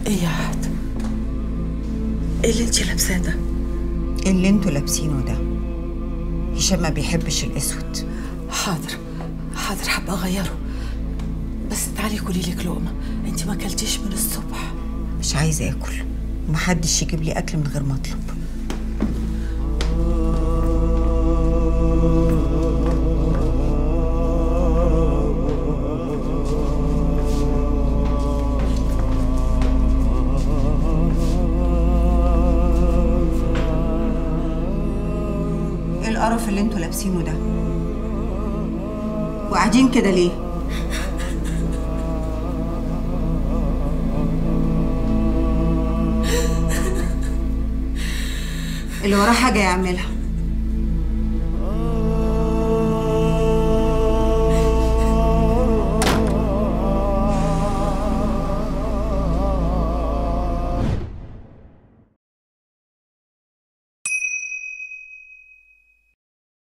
ايه يا عهد ايه اللي انت لابساه ده اللي انتوا لابسينه ده هشام ما بيحبش الاسود حاضر حاضر حابه اغيره بس تعالي كلي لك لقمه انت ما اكلتيش من الصبح مش عايزه اكل ومحدش يجيب لي اكل من غير ما اطلب ايه القرف اللي انتوا لابسينه ده وقاعدين كده ليه اللي وراه حاجه يعملها